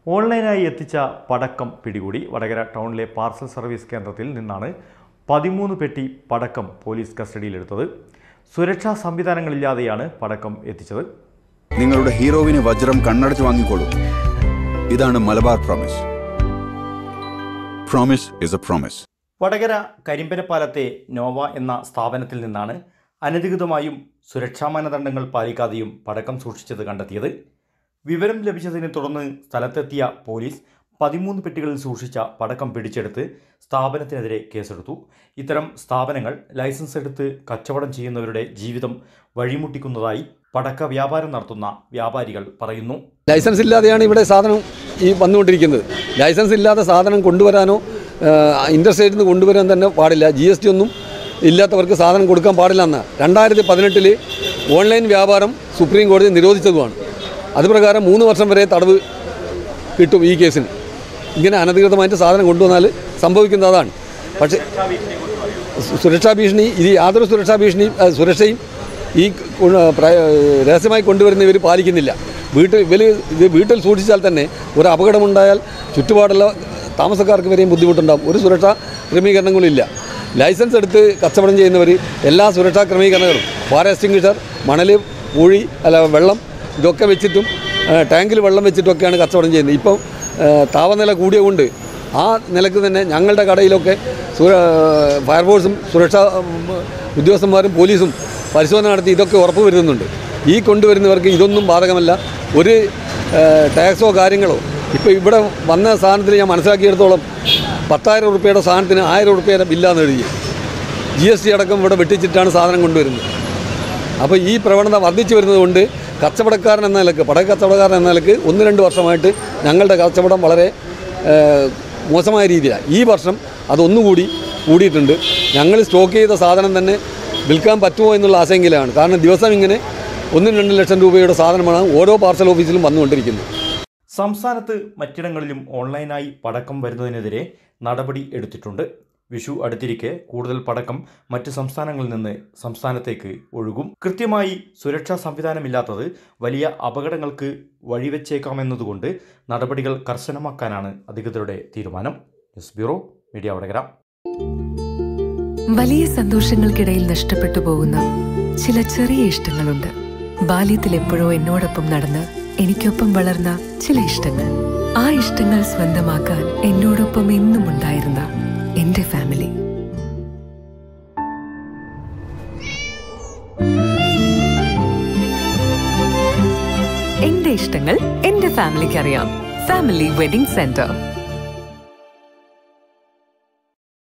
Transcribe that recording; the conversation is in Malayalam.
ഓൺലൈനായി എത്തിച്ച പടക്കം പിടികൂടി വടകര ടൗണിലെ പാർസൽ സർവീസ് കേന്ദ്രത്തിൽ നിന്നാണ് പതിമൂന്ന് പെട്ടി പടക്കം പോലീസ് കസ്റ്റഡിയിലെടുത്തത് സുരക്ഷാ സംവിധാനങ്ങളില്ലാതെയാണ് പടക്കം എത്തിച്ചത് നിങ്ങളുടെ ഹീറോവിന് വജ്രം കണ്ണടച്ച് വാങ്ങിക്കോളൂ ഇതാണ് Malabar promise promise is a promise Vadakara കരിമ്പനപ്പാലത്തെ നോവ എന്ന സ്ഥാപനത്തിൽ നിന്നാണ് അനധികൃതമായും സുരക്ഷാ മാനദണ്ഡങ്ങൾ പാലിക്കാതെയും പടക്കം സൂക്ഷിച്ചത് കണ്ടെത്തിയത് വിവരം ലഭിച്ചതിനെ തുടർന്ന് സ്ഥലത്തെത്തിയ പോലീസ് പതിമൂന്ന് പെട്ടികളിൽ സൂക്ഷിച്ച പടക്കം പിടിച്ചെടുത്ത് സ്ഥാപനത്തിനെതിരെ കേസെടുത്തു ഇത്തരം സ്ഥാപനങ്ങൾ ലൈസൻസ് എടുത്ത് കച്ചവടം ചെയ്യുന്നവരുടെ ജീവിതം വഴിമുട്ടിക്കുന്നതായി പടക്ക വ്യാപാരം നടത്തുന്ന വ്യാപാരികൾ പറയുന്നു ലൈസൻസ് ഇല്ലാതെയാണ് ഇവിടെ സാധനം ഈ വന്നുകൊണ്ടിരിക്കുന്നത് ലൈസൻസ് ഇല്ലാതെ സാധനം കൊണ്ടുവരാനോ ഇൻ്റർസ്റ്റേറ്റിൽ നിന്ന് കൊണ്ടുവരാൻ തന്നെ പാടില്ല ജി എസ് ടി ഒന്നും ഇല്ലാത്തവർക്ക് സാധനം കൊടുക്കാൻ പാടില്ല എന്ന് രണ്ടായിരത്തി പതിനെട്ടിൽ ഓൺലൈൻ വ്യാപാരം സുപ്രീം കോടതി നിരോധിച്ചതുമാണ് അതുപ്രകാരം മൂന്ന് വർഷം വരെ തടവ് കിട്ടും ഈ കേസിന് ഇങ്ങനെ അനധികൃതമായിട്ട് സാധനം കൊണ്ടുവന്നാൽ സംഭവിക്കുന്നത് അതാണ് പക്ഷേ സു- സുരക്ഷാ ഭീഷണി ഇത് യാതൊരു സുരക്ഷാ ഭീഷണിയും ആ, സുരക്ഷയും ഈ കൊ- പ്ര- രഹസ്യമായി കൊണ്ടുവരുന്ന ഇവർ പാലിക്കുന്നില്ല വീട്ടിൽ ഇവർ ഇത് വീട്ടിൽ സൂക്ഷിച്ചാൽ തന്നെ ഒരു അപകടമുണ്ടായാൽ ചുറ്റുപാടുള്ള താമസക്കാർക്ക് വരെയും ബുദ്ധിമുട്ടുണ്ടാകും ഒരു സുരക്ഷാ ക്രമീകരണങ്ങളും ഇല്ല ലൈസൻസ് എടുത്ത് കച്ചവടം ചെയ്യുന്നവർ എല്ലാ സുരക്ഷാ ക്രമീകരണങ്ങളും ഫയർ എക്സ്റ്റിങ്വിഷർ മണൽ പൂഴി അല്ല വെള്ളം ഇതൊക്കെ വെച്ചിട്ടും ആ, ടാങ്കിൽ വെള്ളം വെച്ചിട്ടൊക്കെയാണ് കച്ചവടം ചെയ്യുന്നത് ഇപ്പം ആ, താപനില കൂടിയതുകൊണ്ട് ആ നിലക്ക് തന്നെ ഞങ്ങളുടെ കടയിലൊക്കെ സുര ഫയർഫോഴ്സും സുരക്ഷാ ഉം, ഉദ്യോഗസ്ഥന്മാരും പോലീസും പരിശോധന നടത്തി ഇതൊക്കെ ഉറപ്പ് വരുത്തുന്നുണ്ട് ഈ കൊണ്ടുവരുന്നവർക്ക് ഇതൊന്നും ബാധകമല്ല ഒരു ഏഹ്, ടാക്സോ കാര്യങ്ങളോ ഇപ്പോൾ ഇവിടെ വന്ന സാധനത്തിന് ഞാൻ മനസ്സിലാക്കിയെടുത്തോളം പത്തായിരം റുപ്യയുടെ സാധനത്തിന് ആയിരം റുപ്യയുടെ ബില്ലാന്ന് എഴുതി ജി എസ് ടി അടക്കം ഇവിടെ വെട്ടിച്ചിട്ടാണ് സാധനം കൊണ്ടുവരുന്നത് അപ്പോൾ ഈ പ്രവണത വർദ്ധിച്ചു വരുന്നതുകൊണ്ട് കച്ചവടക്കാരൻ എന്ന നിലക്ക് പടക കച്ചവടക്കാരൻ എന്ന നിലക്ക് ഒന്ന് രണ്ട് വർഷമായിട്ട് ഞങ്ങളുടെ കച്ചവടം വളരെ ഏഹ്, മോശമായ രീതിയിലാണ് ഈ വർഷം അതൊന്നുകൂടി കൂടിയിട്ടുണ്ട് ഞങ്ങൾ സ്റ്റോക്ക് ചെയ്ത സാധനം തന്നെ വിൽക്കാൻ പറ്റുമോ എന്നുള്ള ആശങ്കയിലാണ് കാരണം ദിവസം ഇങ്ങനെ ഒന്നും രണ്ട് ലക്ഷം രൂപയുടെ സാധനമാണ് ഓരോ പാർസൽ ഓഫീസിലും വന്നുകൊണ്ടിരിക്കുന്നത് സംസ്ഥാനത്ത് മറ്റിടങ്ങളിലും ഓൺലൈനായി പടക്കം വരുന്നതിനെതിരെ നടപടി എടുത്തിട്ടുണ്ട് വിഷു അടുത്തിരിക്കെ കൂടുതൽ പടക്കം മറ്റ് സംസ്ഥാനങ്ങളിൽ നിന്ന് സംസ്ഥാനത്തേക്ക് ഒഴുകും കൃത്യമായി സുരക്ഷാ സംവിധാനമില്ലാത്തത് വലിയ അപകടങ്ങൾക്ക് വഴിവെച്ചേക്കാമെന്നതുകൊണ്ട് നടപടികൾ കർശനമാക്കാനാണ് അധികൃതരുടെ തീരുമാനം ന്യൂസ് ബ്യൂറോ മീഡിയ വടകര വലിയ സന്തോഷങ്ങൾക്കിടയിൽ നഷ്ടപ്പെട്ടു പോകുന്ന ചില ചെറിയ ഇഷ്ടങ്ങളുണ്ട് ബാല്യത്തിൽ എപ്പോഴോ എന്നോടൊപ്പം നടന്ന് എനിക്കൊപ്പം വളർന്ന ചില ഇഷ്ടങ്ങൾ ആ ഇഷ്ടങ്ങൾ സ്വന്തമാക്കാൻ എന്നോടൊപ്പം എന്നും ഉണ്ടായിരുന്ന എന്റെ ഫാമിലി എന്റെ ഇഷ്ടങ്ങൾ എന്റെ ഫാമിലിക്ക് അറിയാം ഫാമിലി വെഡിംഗ് സെന്റർ